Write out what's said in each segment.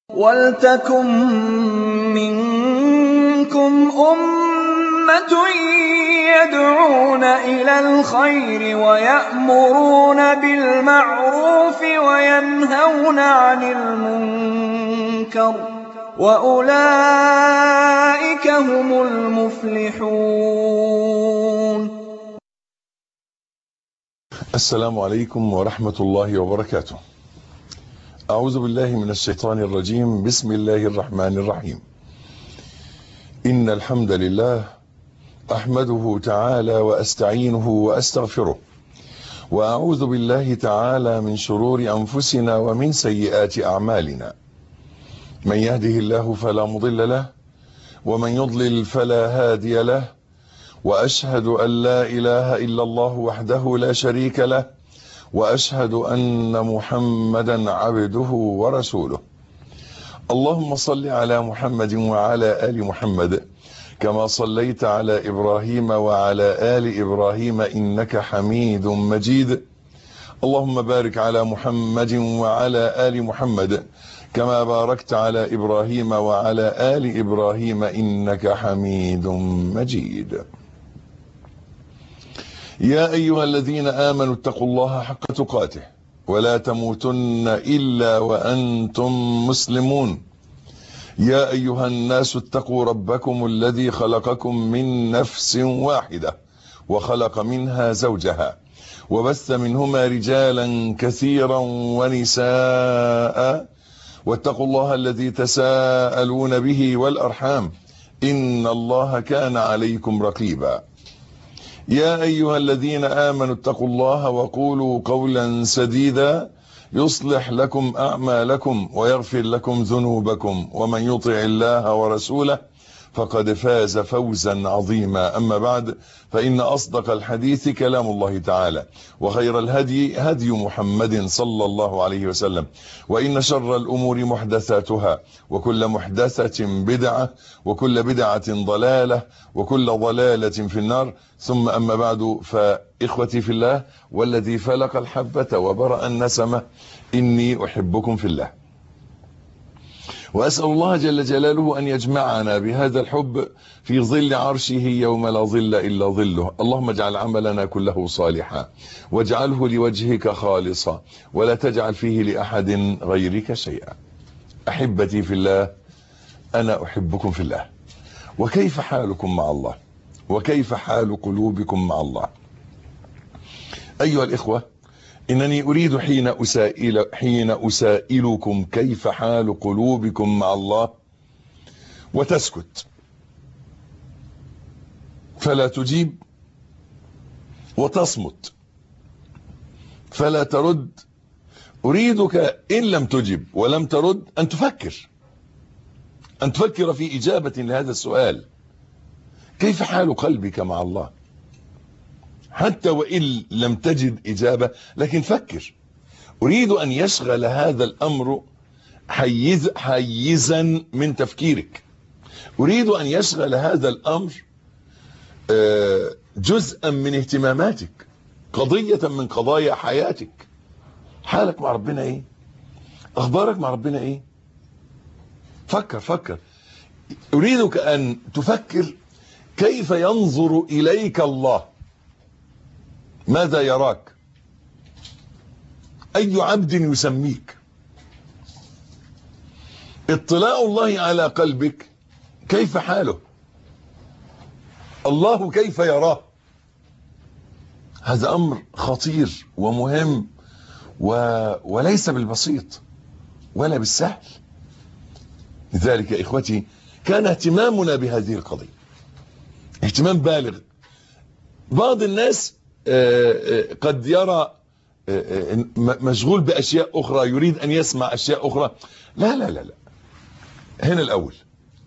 وَلْتَكُن مِّنكُمْ أُمَّةٌ يَدْعُونَ إِلَى الْخَيْرِ وَيَأْمُرُونَ بِالْمَعْرُوفِ وَيَنْهَوْنَ عَنِ الْمُنكَرِ ۚ وَأُولَٰئِكَ هُمُ الْمُفْلِحُونَ السلام عليكم ورحمة الله وبركاته أعوذ بالله من الشيطان الرجيم بسم الله الرحمن الرحيم إن الحمد لله أحمده تعالى وأستعينه وأستغفره وأعوذ بالله تعالى من شرور أنفسنا ومن سيئات أعمالنا من يهده الله فلا مضل له ومن يضلل فلا هادي له وأشهد أن لا إله إلا الله وحده لا شريك له وأشهد أن محمدا عبده ورسوله اللهم صل على محمد وعلى آل محمد كما صليت على إبراهيم وعلى آل إبراهيم إنك حميد مجيد اللهم بارك على محمد وعلى آل محمد كما باركت على إبراهيم وعلى آل إبراهيم إنك حميد مجيد يا أيها الذين آمنوا اتقوا الله حق تقاته ولا تموتن إلا وأنتم مسلمون يا أيها الناس اتقوا ربكم الذي خلقكم من نفس واحدة وخلق منها زوجها وبث منهما رجالا كثيرا ونساء واتقوا الله الذي تساءلون به والأرحام إن الله كان عليكم رقيبا يا أيها الذين آمنوا اتقوا الله وقولوا قولا سديدا يصلح لكم أعمالكم ويغفر لكم ذنوبكم ومن يطع الله ورسوله فقد فاز فوزا عظيما أما بعد فإن أصدق الحديث كلام الله تعالى وخير الهدي هدي محمد صلى الله عليه وسلم وإن شر الأمور محدثاتها وكل محدثة بدعة وكل بدعة ضلالة وكل ضلالة في النار ثم أما بعد فإخوتي في الله والذي فلق الحبة وبرأ النسمة إني أحبكم في الله وأسأل الله جل جلاله أن يجمعنا بهذا الحب في ظل عرشه يوم لا ظل إلا ظله اللهم اجعل عملنا كله صالحا واجعله لوجهك خالصا ولا تجعل فيه لأحد غيرك شيئا أحبتي في الله أنا أحبكم في الله وكيف حالكم مع الله وكيف حال قلوبكم مع الله أيها الإخوة إنني أريد حين أسائل حين أسائلكم كيف حال قلوبكم مع الله وتسكت فلا تجيب وتصمت فلا ترد أريدك إن لم تجب ولم ترد أن تفكر أن تفكر في إجابة لهذا السؤال كيف حال قلبك مع الله حتى وإن لم تجد إجابة لكن فكر أريد أن يشغل هذا الأمر حيز حيزا من تفكيرك أريد أن يشغل هذا الأمر جزءا من اهتماماتك قضية من قضايا حياتك حالك مع ربنا ايه اخبارك مع ربنا ايه فكر فكر اريدك ان تفكر كيف ينظر اليك الله ماذا يراك اي عبد يسميك اطلاع الله على قلبك كيف حاله الله كيف يراه هذا امر خطير ومهم و... وليس بالبسيط ولا بالسهل لذلك يا اخوتي كان اهتمامنا بهذه القضية اهتمام بالغ بعض الناس قد يرى مشغول باشياء اخرى يريد ان يسمع اشياء اخرى لا لا لا لا هنا الاول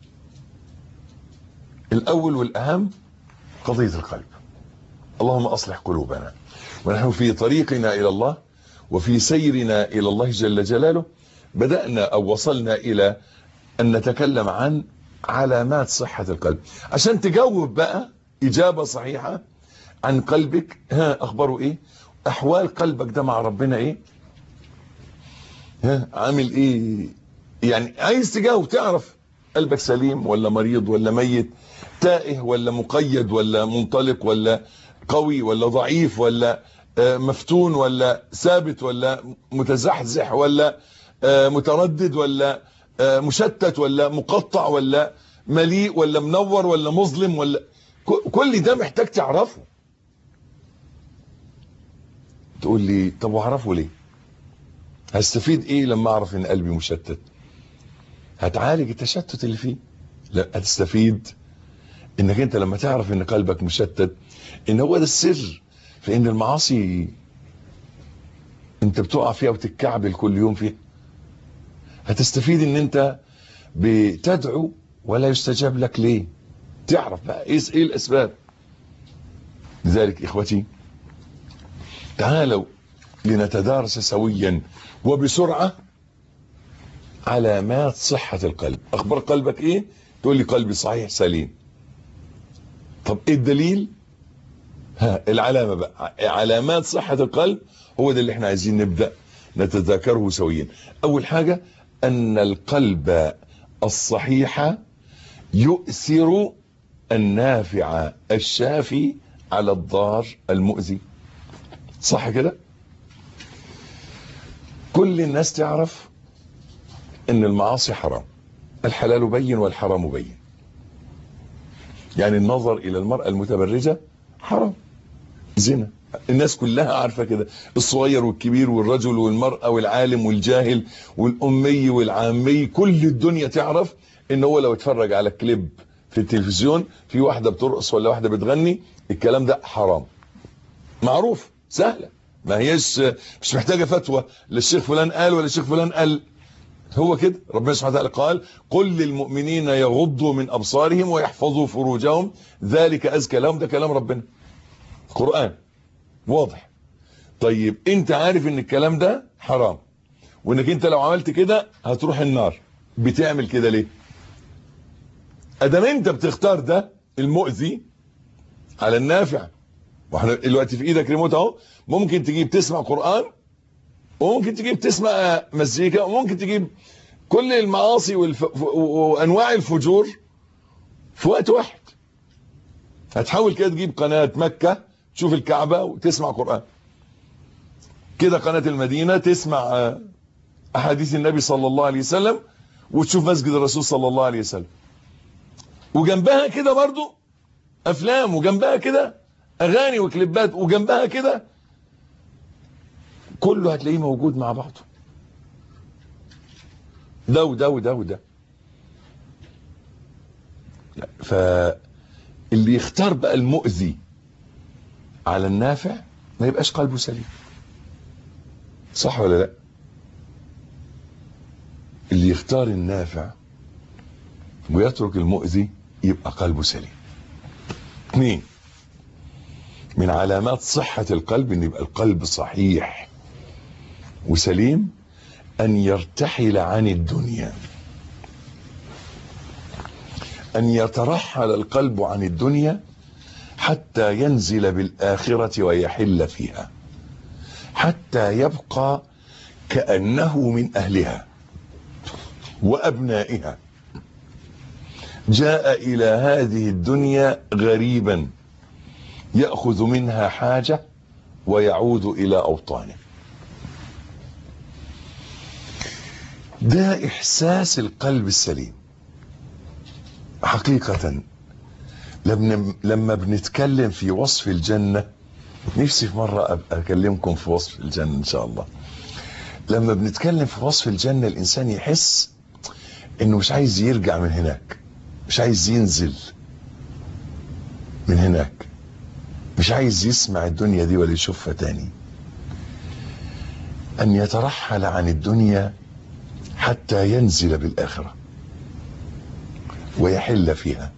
الاول والاهم قضية القلب اللهم اصلح قلوبنا ونحن في طريقنا الى الله وفي سيرنا الى الله جل جلاله بدأنا او وصلنا الى ان نتكلم عن علامات صحة القلب عشان تجاوب بقى اجابة صحيحة عن قلبك ها اخباره ايه احوال قلبك ده مع ربنا ايه ها عامل ايه يعني عايز تجاوب تعرف قلبك سليم ولا مريض ولا ميت تائه ولا مقيد ولا منطلق ولا قوي ولا ضعيف ولا مفتون ولا ثابت ولا متزحزح ولا متردد ولا مشتت ولا مقطع ولا مليء ولا منور ولا مظلم ولا كل ده محتاج تعرفه تقول لي طب واعرفه ليه هستفيد ايه لما اعرف ان قلبي مشتت هتعالج التشتت اللي فيه لا هتستفيد انك انت لما تعرف ان قلبك مشتت ان هو ده السر في ان المعاصي انت بتقع فيها وتتكعبل كل يوم فيها هتستفيد ان انت بتدعو ولا يستجاب لك ليه تعرف بقى ايه ايه الاسباب لذلك اخوتي تعالوا لنتدارس سويا وبسرعة علامات صحة القلب اخبار قلبك ايه تقول لي قلبي صحيح سليم طب ايه الدليل ها العلامة بقى علامات صحة القلب هو ده اللي احنا عايزين نبدأ نتذاكره سويا اول حاجة ان القلب الصحيح يؤثر النافع الشافي على الضار المؤذي صح كده كل الناس تعرف ان المعاصي حرام الحلال بين والحرام بين يعني النظر الى المرأة المتبرجة حرام زنا الناس كلها عارفة كده الصغير والكبير والرجل والمرأة والعالم والجاهل والأمي والعامي كل الدنيا تعرف ان هو لو اتفرج على كليب في التلفزيون في واحدة بترقص ولا واحدة بتغني الكلام ده حرام معروف سهلة ما هيش مش محتاجة فتوى للشيخ فلان قال ولا الشيخ فلان قال هو كده ربنا سبحانه وتعالى قال قل للمؤمنين يغضوا من أبصارهم ويحفظوا فروجهم ذلك أزكى لهم ده كلام ربنا قرآن واضح طيب انت عارف ان الكلام ده حرام وانك انت لو عملت كده هتروح النار بتعمل كده ليه ادام انت بتختار ده المؤذي على النافع واحنا دلوقتي في ايدك ريموت اهو ممكن تجيب تسمع قرآن وممكن تجيب تسمع مزيكا وممكن تجيب كل المعاصي والف... وانواع الفجور في وقت واحد هتحاول كده تجيب قناة مكة تشوف الكعبة وتسمع قرآن كده قناة المدينة تسمع احاديث النبي صلى الله عليه وسلم وتشوف مسجد الرسول صلى الله عليه وسلم وجنبها كده برضو افلام وجنبها كده اغاني وكليبات وجنبها كده كله هتلاقيه موجود مع بعضه ده وده وده وده فاللي يختار بقى المؤذي على النافع ما يبقاش قلبه سليم صح ولا لا اللي يختار النافع ويترك المؤذي يبقى قلبه سليم اثنين من علامات صحة القلب ان يبقى القلب صحيح وسليم ان يرتحل عن الدنيا ان يترحل القلب عن الدنيا حتى ينزل بالاخرة ويحل فيها حتى يبقى كأنه من اهلها وابنائها جاء الى هذه الدنيا غريبا يأخذ منها حاجة ويعود إلى أوطانه ده إحساس القلب السليم حقيقة لما, لما بنتكلم في وصف الجنة نفسي في مرة أبقى أكلمكم في وصف الجنة إن شاء الله لما بنتكلم في وصف الجنة الإنسان يحس إنه مش عايز يرجع من هناك مش عايز ينزل من هناك مش عايز يسمع الدنيا دي ولا يشوفها تاني ان يترحل عن الدنيا حتى ينزل بالاخره ويحل فيها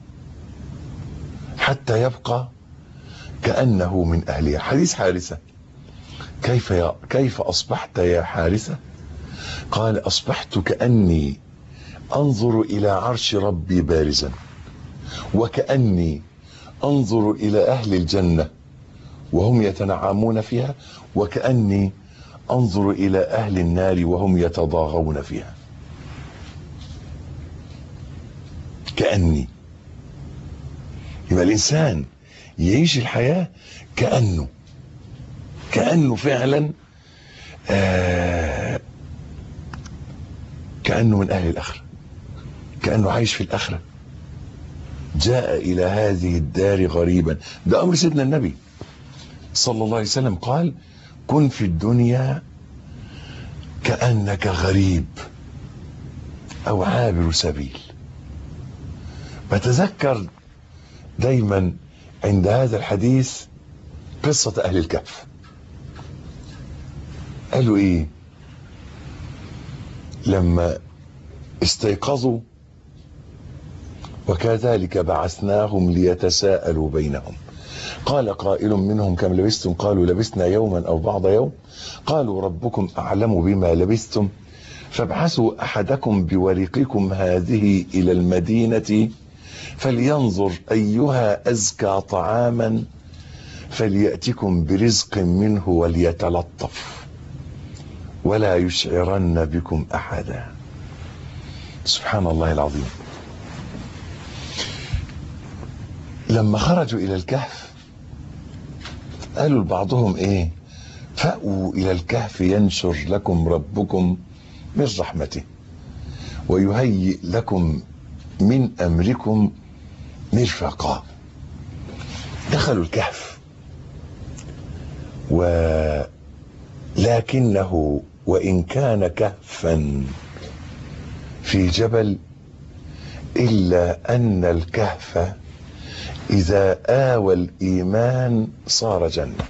حتى يبقى كانه من اهلها حديث حارثه كيف يا كيف اصبحت يا حارثه قال اصبحت كاني انظر الى عرش ربي بارزا وكاني انظر الى اهل الجنة وهم يتنعمون فيها وكأني انظر الى اهل النار وهم يتضاغون فيها كأني يبقى الإنسان يعيش الحياة كأنه كأنه فعلا آه كأنه من أهل الآخرة كأنه عايش في الآخرة جاء إلى هذه الدار غريبا ده أمر سيدنا النبي صلى الله عليه وسلم قال كن في الدنيا كأنك غريب أو عابر سبيل بتذكر دايما عند هذا الحديث قصة أهل الكهف قالوا إيه لما استيقظوا وكذلك بعثناهم ليتساءلوا بينهم قال قائل منهم كم لبستم قالوا لبسنا يوما أو بعض يوم قالوا ربكم أعلم بما لبستم فابعثوا أحدكم بورقكم هذه إلى المدينة فلينظر أيها أزكى طعاما فليأتكم برزق منه وليتلطف ولا يشعرن بكم أحدا سبحان الله العظيم لما خرجوا إلى الكهف قالوا لبعضهم إيه فأووا إلى الكهف ينشر لكم ربكم من رحمته ويهيئ لكم من أمركم مرفقا دخلوا الكهف ولكنه وإن كان كهفا في جبل إلا أن الكهف إذا آوى الإيمان صار جنة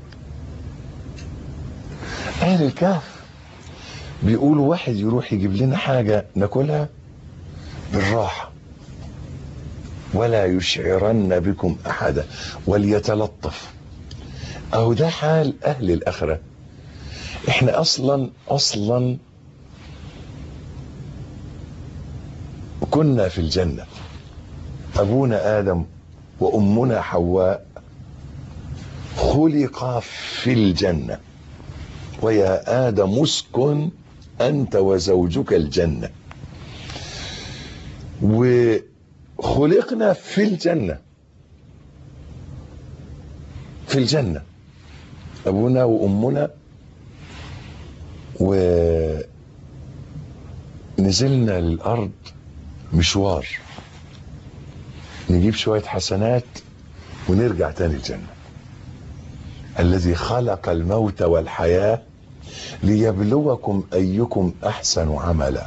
أهل الكهف بيقولوا واحد يروح يجيب لنا حاجة ناكلها بالراحة ولا يشعرن بكم أحدا وليتلطف أهو ده حال أهل الآخرة إحنا أصلا أصلا كنا في الجنة أبونا آدم وأمنا حواء خلقا في الجنة ويا آدم اسكن أنت وزوجك الجنة وخلقنا في الجنة في الجنة أبونا وأمنا ونزلنا للأرض مشوار نجيب شوية حسنات ونرجع تاني الجنة الذي خلق الموت والحياة ليبلوكم أيكم أحسن عملا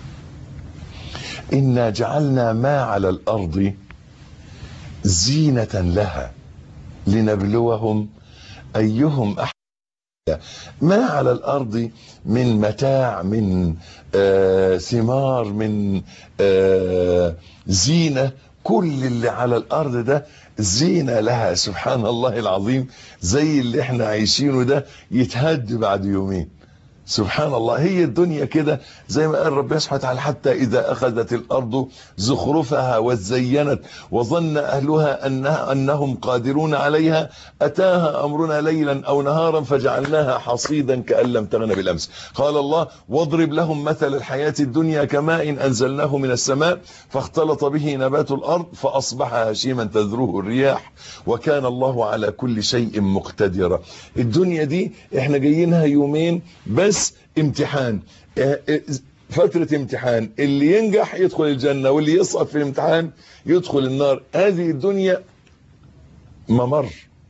إنا جعلنا ما على الأرض زينة لها لنبلوهم أيهم أحسن ما على الأرض من متاع من آه ثمار من آه زينة كل اللي على الأرض ده زينة لها سبحان الله العظيم زي اللي احنا عايشينه ده يتهد بعد يومين سبحان الله هي الدنيا كده زي ما قال ربنا سبحانه وتعالى حتى إذا أخذت الأرض زخرفها وزينت وظن أهلها أنها أنهم قادرون عليها أتاها أمرنا ليلا أو نهارا فجعلناها حصيدا كأن لم تغن بالأمس قال الله واضرب لهم مثل الحياة الدنيا كماء إن أنزلناه من السماء فاختلط به نبات الأرض فأصبح هشيما تذروه الرياح وكان الله على كل شيء مقتدرا الدنيا دي احنا جايينها يومين بس بس امتحان فترة امتحان اللي ينجح يدخل الجنة واللي يسقط في الامتحان يدخل النار هذه الدنيا ممر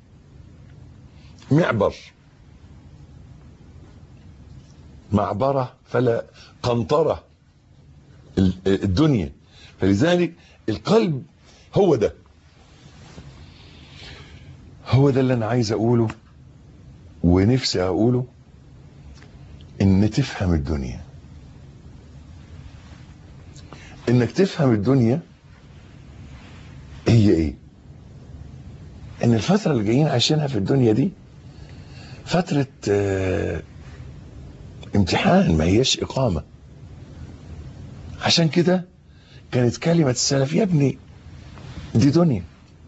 معبر معبرة فلا قنطرة الدنيا فلذلك القلب هو ده هو ده اللي انا عايز اقوله ونفسي اقوله ان تفهم الدنيا انك تفهم الدنيا هي ايه ان الفترة اللي جايين عايشينها في الدنيا دي فترة اه امتحان ما هيش اقامة عشان كده كانت كلمة السلف يا ابني دي دنيا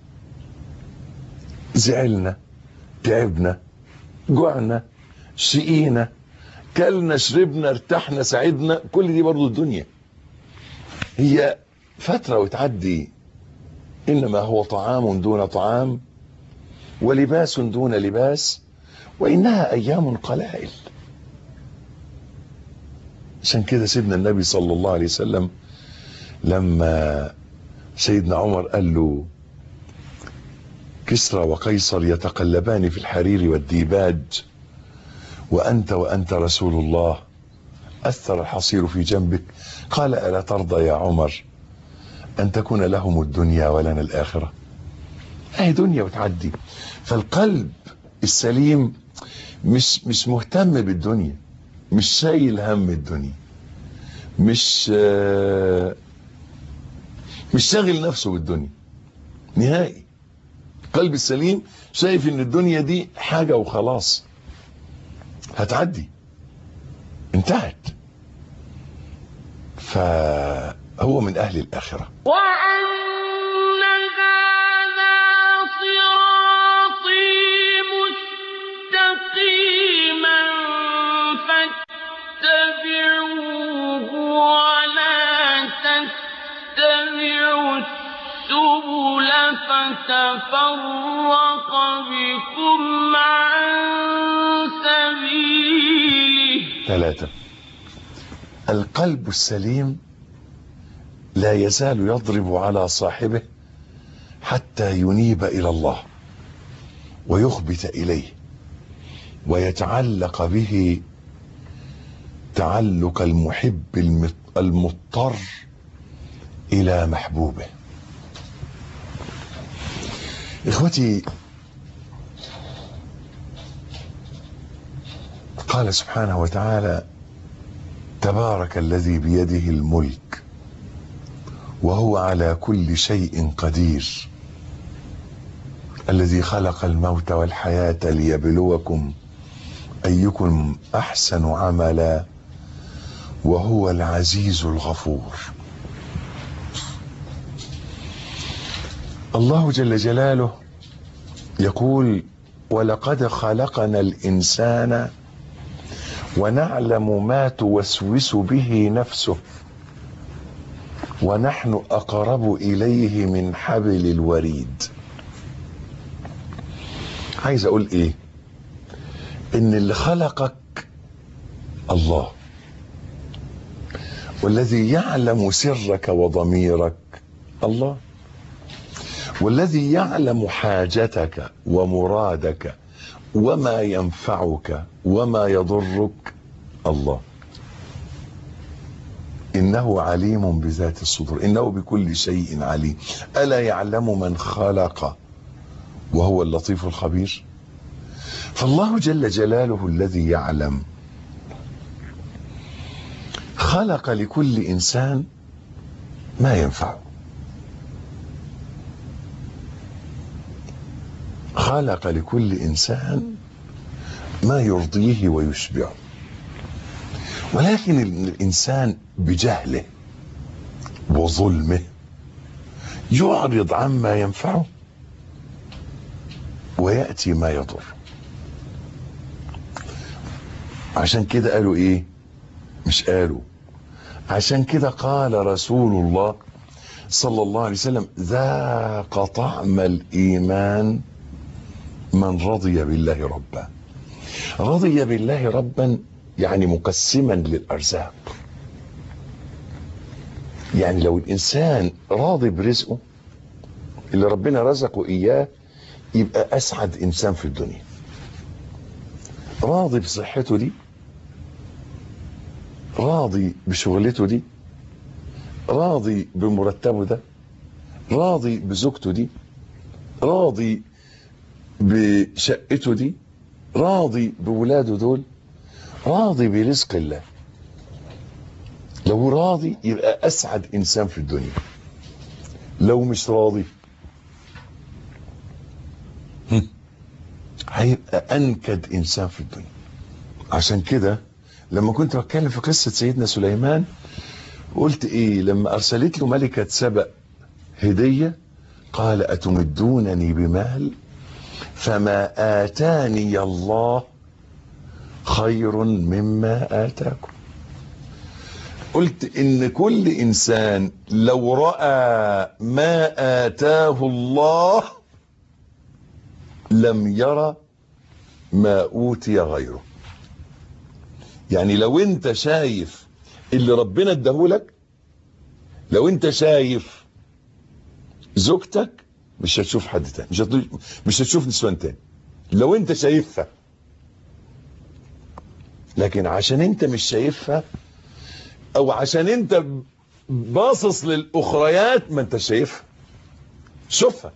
زعلنا تعبنا جوعنا شقينا كلنا شربنا ارتحنا سعدنا كل دي برضو الدنيا هي فترة وتعدي إنما هو طعام دون طعام ولباس دون لباس وإنها أيام قلائل عشان كده سيدنا النبي صلى الله عليه وسلم لما سيدنا عمر قال له كسرى وقيصر يتقلبان في الحرير والديباج وأنت وأنت رسول الله أثر الحصير في جنبك قال ألا ترضى يا عمر أن تكون لهم الدنيا ولنا الآخرة أهي دنيا وتعدي فالقلب السليم مش مش مهتم بالدنيا مش شايل هم الدنيا مش آه، مش شاغل نفسه بالدنيا نهائي القلب السليم شايف ان الدنيا دي حاجة وخلاص هتعدي انتهت فهو من اهل الاخره وأن هذا صراطي مستقيما فاتبعوه ولا تتبعوا السبل فتفرق بكم عن سبيله ثلاثة القلب السليم لا يزال يضرب على صاحبه حتى ينيب إلى الله ويخبت إليه ويتعلق به تعلق المحب المط- المضطر إلى محبوبه إخوتي قال سبحانه وتعالى تبارك الذي بيده الملك وهو على كل شيء قدير الذي خلق الموت والحياة ليبلوكم أيكم أحسن عملا وهو العزيز الغفور الله جل جلاله يقول ولقد خلقنا الإنسان ونعلم ما توسوس به نفسه ونحن اقرب اليه من حبل الوريد عايز اقول ايه ان اللي خلقك الله والذي يعلم سرك وضميرك الله والذي يعلم حاجتك ومرادك وما ينفعك وما يضرك الله انه عليم بذات الصدور انه بكل شيء عليم الا يعلم من خلق وهو اللطيف الخبير فالله جل جلاله الذي يعلم خلق لكل انسان ما ينفعه خلق لكل انسان ما يرضيه ويشبعه ولكن الانسان بجهله وظلمه يعرض عما ينفعه وياتي ما يضر عشان كده قالوا ايه مش قالوا عشان كده قال رسول الله صلى الله عليه وسلم ذاق طعم الايمان من رضي بالله ربا رضي بالله ربا يعني مقسما للارزاق يعني لو الانسان راضي برزقه اللي ربنا رزقه اياه يبقى اسعد انسان في الدنيا راضي بصحته دي راضي بشغلته دي راضي بمرتبه ده راضي بزوجته دي راضي بشقته دي راضي بولاده دول راضي برزق الله لو راضي يبقى اسعد انسان في الدنيا لو مش راضي هم، هيبقى انكد انسان في الدنيا عشان كده لما كنت بتكلم في قصة سيدنا سليمان قلت ايه لما ارسلت له ملكة سبأ هدية قال اتمدونني بمال فما آتاني الله خير مما آتاكم قلت ان كل انسان لو رأى ما آتاه الله لم يرى ما أوتي غيره يعني لو انت شايف اللي ربنا اداهولك لو انت شايف زوجتك مش هتشوف حد تاني مش هتشوف, مش هتشوف نسوان تاني لو انت شايفها لكن عشان انت مش شايفها او عشان انت باصص للاخريات ما انت شايفها شوفها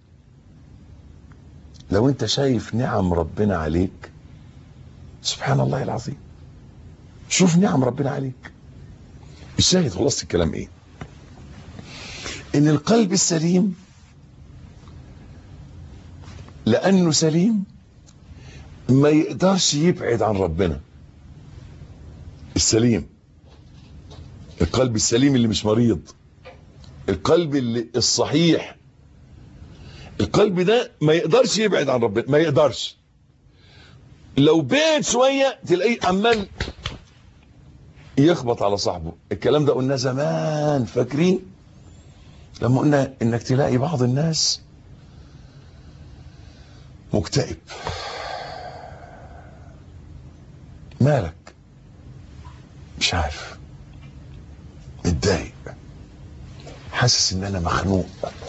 لو انت شايف نعم ربنا عليك سبحان الله العظيم شوف نعم ربنا عليك الشاهد خلاص الكلام ايه ان القلب السليم لانه سليم ما يقدرش يبعد عن ربنا السليم القلب السليم اللي مش مريض القلب اللي الصحيح القلب ده ما يقدرش يبعد عن ربنا ما يقدرش لو بعد شوية تلاقيه عمال يخبط على صاحبه الكلام ده قلناه زمان فاكرين لما قلنا انك تلاقي بعض الناس مكتئب مالك مش عارف متضايق حاسس ان انا مخنوق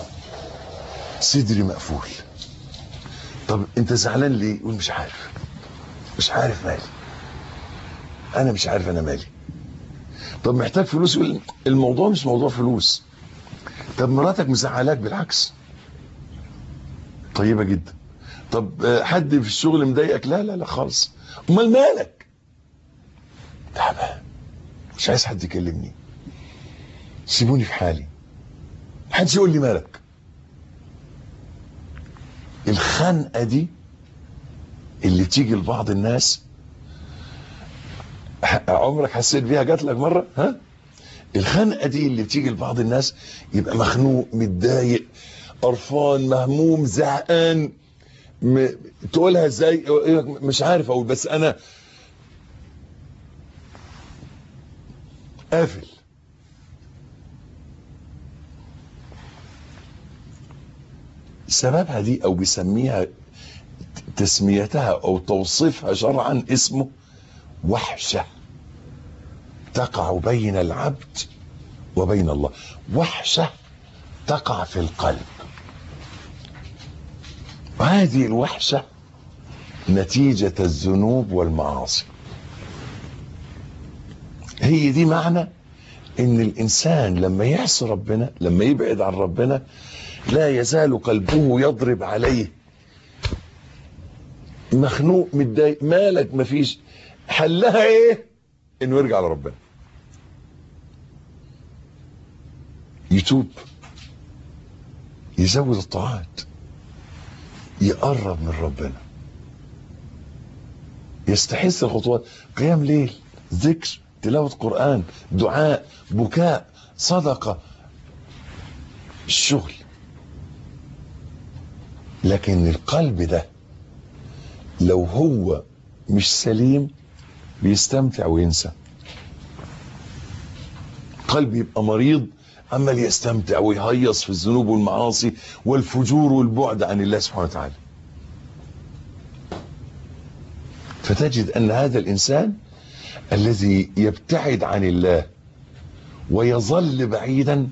صدري مقفول طب انت زعلان ليه يقول مش عارف مش عارف مالي انا مش عارف انا مالي طب محتاج فلوس يقول الموضوع مش موضوع فلوس طب مراتك مزعلاك بالعكس طيبه جدا طب آه، حد في الشغل مضايقك لا لا لا خالص امال مالك تعبان مش عايز حد يكلمني سيبوني في حالي محدش يقول لي مالك الخنقه دي اللي تيجي لبعض الناس ح- عمرك حسيت بيها جات لك مره ها الخنقه دي اللي بتيجي لبعض الناس يبقى مخنوق متضايق قرفان مهموم زهقان م... تقولها ازاي مش عارف اقول بس انا قافل سببها دي او بيسميها تسميتها او توصيفها شرعا اسمه وحشه تقع بين العبد وبين الله وحشه تقع في القلب وهذه الوحشه نتيجه الذنوب والمعاصي هي دي معنى ان الانسان لما يعصي ربنا لما يبعد عن ربنا لا يزال قلبه يضرب عليه مخنوق متضايق مالك مفيش حلها ايه انه يرجع لربنا يتوب يزود الطاعات يقرب من ربنا يستحث الخطوات قيام ليل ذكر تلاوة قرآن دعاء بكاء صدقة الشغل لكن القلب ده لو هو مش سليم بيستمتع وينسى قلب يبقى مريض عمال يستمتع ويهيص في الذنوب والمعاصي والفجور والبعد عن الله سبحانه وتعالى فتجد ان هذا الانسان الذي يبتعد عن الله ويظل بعيدا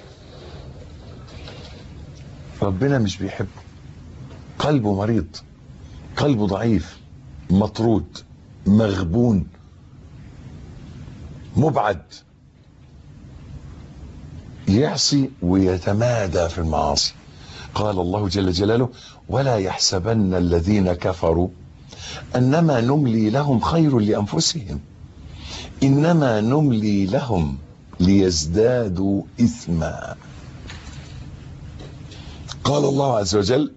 ربنا مش بيحبه قلبه مريض قلبه ضعيف مطرود مغبون مبعد يعصي ويتمادى في المعاصي قال الله جل جلاله ولا يحسبن الذين كفروا انما نملي لهم خير لانفسهم انما نملي لهم ليزدادوا اثما قال الله عز وجل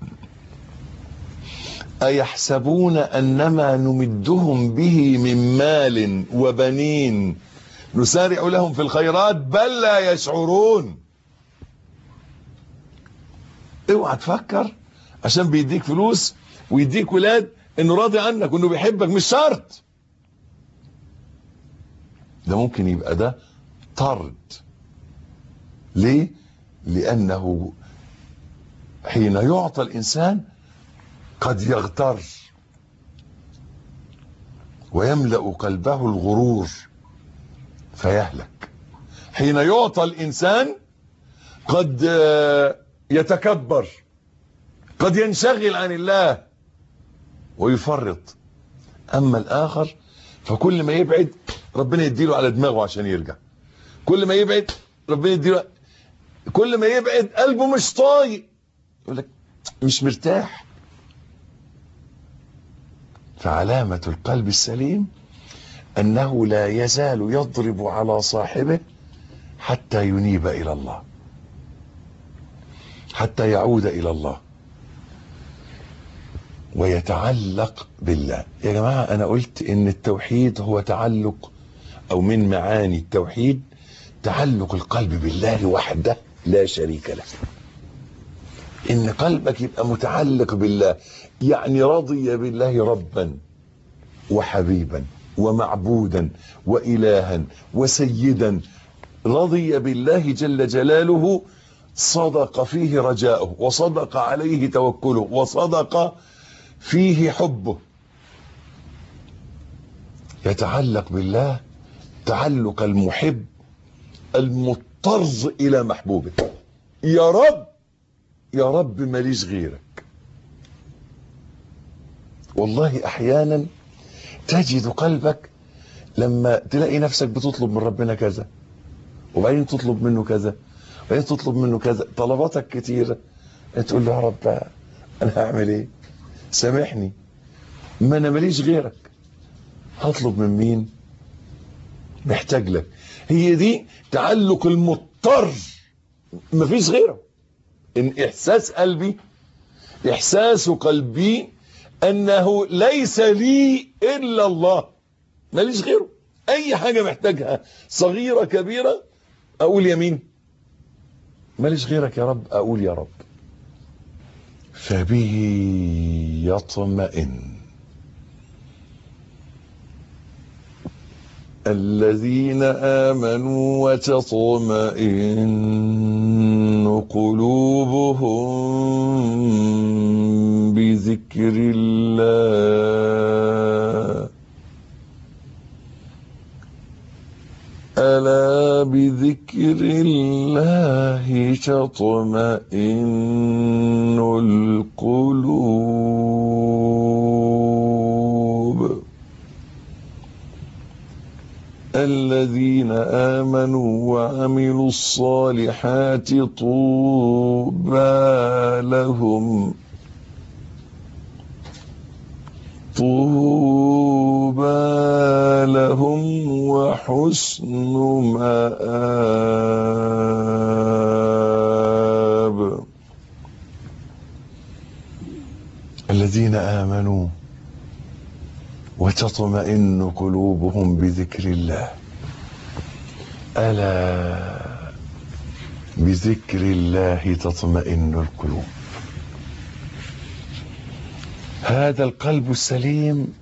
ايحسبون انما نمدهم به من مال وبنين نسارع لهم في الخيرات بل لا يشعرون اوعى تفكر عشان بيديك فلوس ويديك ولاد انه راضي عنك وانه بيحبك مش شرط ده ممكن يبقى ده طرد ليه لانه حين يعطى الانسان قد يغتر ويملا قلبه الغرور فيهلك حين يعطى الانسان قد يتكبر قد ينشغل عن الله ويفرط اما الاخر فكل ما يبعد ربنا يديله على دماغه عشان يرجع كل ما يبعد ربنا يديله كل ما يبعد قلبه مش طايق يقول لك مش مرتاح فعلامة القلب السليم أنه لا يزال يضرب على صاحبه حتى ينيب إلى الله حتى يعود إلى الله ويتعلق بالله يا جماعة أنا قلت إن التوحيد هو تعلق أو من معاني التوحيد تعلق القلب بالله وحده لا شريك له إن قلبك يبقى متعلق بالله يعني رضي بالله ربا وحبيبا ومعبودا وإلها وسيدا رضي بالله جل جلاله صدق فيه رجاؤه وصدق عليه توكله وصدق فيه حبه يتعلق بالله تعلق المحب المضطر الى محبوبه يا رب يا رب ماليش غيرك والله احيانا تجد قلبك لما تلاقي نفسك بتطلب من ربنا كذا وبعدين تطلب منه كذا وبعدين تطلب منه كذا طلباتك كتيرة تقول له يا رب انا هعمل ايه سامحني ما انا ماليش غيرك هطلب من مين محتاج لك هي دي تعلق المضطر مفيش غيره ان احساس قلبي احساس قلبي انه ليس لي الا الله ماليش غيره اي حاجه محتاجها صغيره كبيره اقول يمين ماليش غيرك يا رب اقول يا رب فبه يطمئن الذين آمنوا وتطمئن قلوبهم بذكر الله ألا بذكر الله تطمئن القلوب الذين آمنوا وعملوا الصالحات طوبى لهم طوبى لهم وحسن مآب الذين آمنوا وتطمئن قلوبهم بذكر الله ألا بذكر الله تطمئن القلوب هذا القلب السليم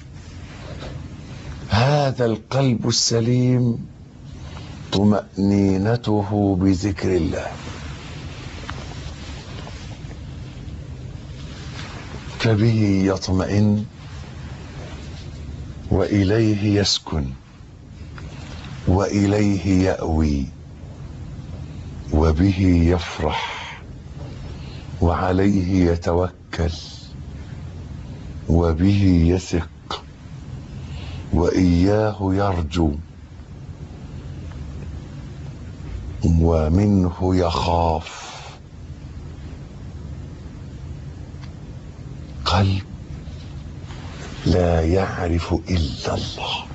هذا القلب السليم طمأنينته بذكر الله فبه يطمئن وإليه يسكن وإليه يأوي وبه يفرح وعليه يتوكل وبه يثق وإياه يرجو ومنه يخاف قلب لا يعرف إلا الله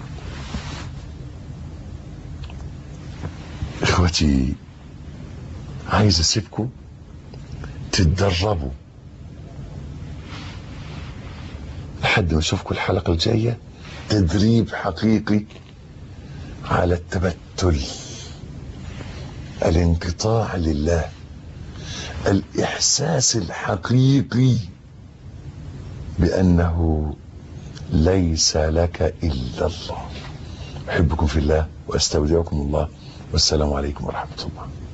إخوتي عايز أسيبكم تتدربوا لحد ما أشوفكم الحلقة الجاية تدريب حقيقي على التبتل الانقطاع لله الإحساس الحقيقي بأنه ليس لك إلا الله أحبكم في الله واستودعكم الله والسلام عليكم ورحمة الله